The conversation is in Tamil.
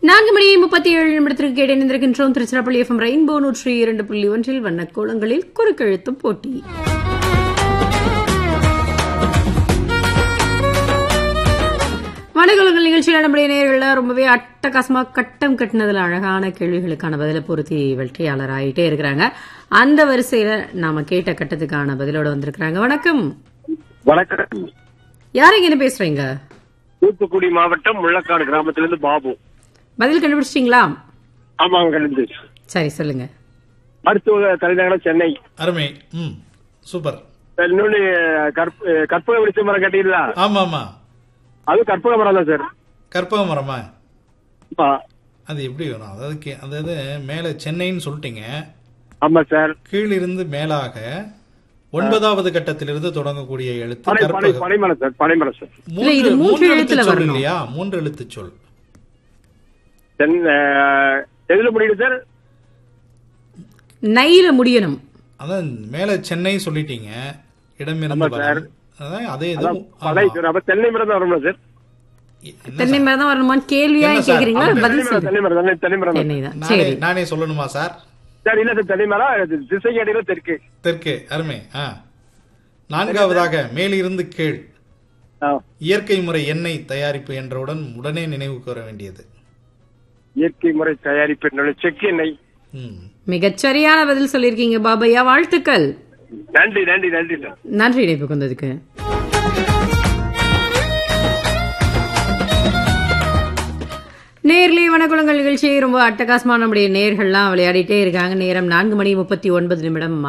நான்கு மணி முப்பத்தி ஏழு நிமிடத்திற்கு கேட்டு இணைந்திருக்கின்றோம் திருச்சிராப்பள்ளி எஃப்எம் ரெயின்போ நூற்றி இரண்டு புள்ளி ஒன்றில் வண்ணக்கோலங்களில் குறுக்கெழுத்து போட்டி வணக்கங்கள் நிகழ்ச்சியில் நம்முடைய நேர்கள்ல ரொம்பவே அட்டகாசமா கட்டம் கட்டினதுல அழகான கேள்விகளுக்கான பதில பொருத்தி வெற்றியாளர் ஆயிட்டே இருக்கிறாங்க அந்த வரிசையில நாம கேட்ட கட்டத்துக்கான பதிலோட வந்திருக்கிறாங்க வணக்கம் வணக்கம் யாருங்க என்ன பேசுறீங்க தூத்துக்குடி மாவட்டம் முள்ளக்காடு கிராமத்திலிருந்து பாபு பதில் கண்டுபிடிச்சிட்டீங்களா ஆமாங்க கலந்து சரி சொல்லுங்க மருத்துவ தலைநகரம் சென்னை அருமை ம் சூப்பர் இன்னொன்னு கற்ப கற்பக விழிச்ச மரம் கட்டிடல ஆமா ஆமா அது கற்பக மரம் தான் சார் கற்பக மரமா ஆமா. அது எப்படி வரும் அதாவது கே- அதாவது மேல சென்னைன்னு சொல்லிட்டீங்க ஆமா சார் கீழிருந்து மேலாக ஒன்பதாவது கட்டத்திலிருந்து தொடங்கக்கூடிய எழுத்து பனை பனை கற்பக பனைமரம் சார் பனைமரம் சார் இல்ல, இது மூன்று மூன்று எழுத்துல எழுத்து சொல் வரணும். இல்லையா மூன்று எழுத்து சொல் சென் அஹ், எதுல முடியுது சார் நைல முடியணும் அதான் மேல சென்னை சொல்லிட்டீங்க இடமிருந்து ஆமா சார். வலம். அதான் அதே இது அதான் பனை சார் அப்ப தென்னை மரம் தான் வரும்ல சார் என்ன தென்னை மரம் தான் வரணுமான்னு கேள்வியா என்ன சார்? கேக்குறீங்களா ஆமா, பதில் தென்னை மரம் சொல்லுங்க தென்னை மரம் தென்னை- தென்னை மரம் தான். தென்னை தான் நானே சரி நானே சொல்லணுமா சார் சார் இல்ல சார் தென்னை மரம் இது திசைக்கு அடியில தெற்கு தெற்கு அருமை ஆ நான்காவதாக மேலிருந்து கீழ் ஆ. இயற்கை முறை எண்ணெய் தயாரிப்பு என்றவுடன் உடனே நினைவுக்கு வர வேண்டியது இயற்கை முறை தயாரிப்பு என்னோட செக்கு எண்ணெய் ம். மிகச்சரியான பதில் சொல்லியிருக்கீங்க பாபையா வாழ்த்துக்கள் நன்றி நன்றி நன்றி சார் நன்றி இணைப்புக்கு வந்ததுக்கு நேர்லயே வனக்குளங்கள் நிகழ்ச்சியை ரொம்ப அட்டகாசமா நம்முடைய நேர்கள்லாம் விளையாடிட்டே இருக்காங்க நேரம் நான்கு மணி முப்பத்தி ஒன்பது நிமிடம்